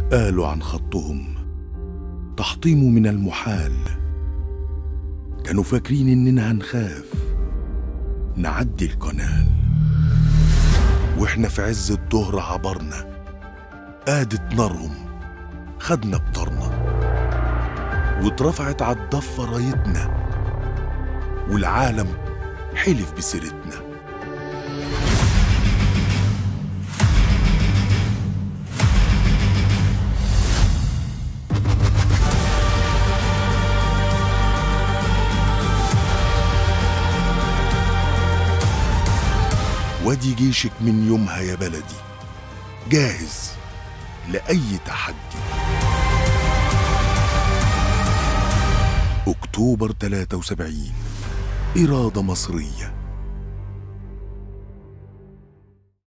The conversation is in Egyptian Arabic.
قالوا عن خطهم تحطيمه من المحال كانوا فاكرين إننا هنخاف نعدي القنال واحنا في عز الظهر عبرنا قادت نارهم خدنا بطرنا واترفعت عالضفة رايتنا والعالم حلف بسيرتنا وادي جيشك من يومها يا بلدي جاهز لأي تحدي أكتوبر 73 إرادة مصرية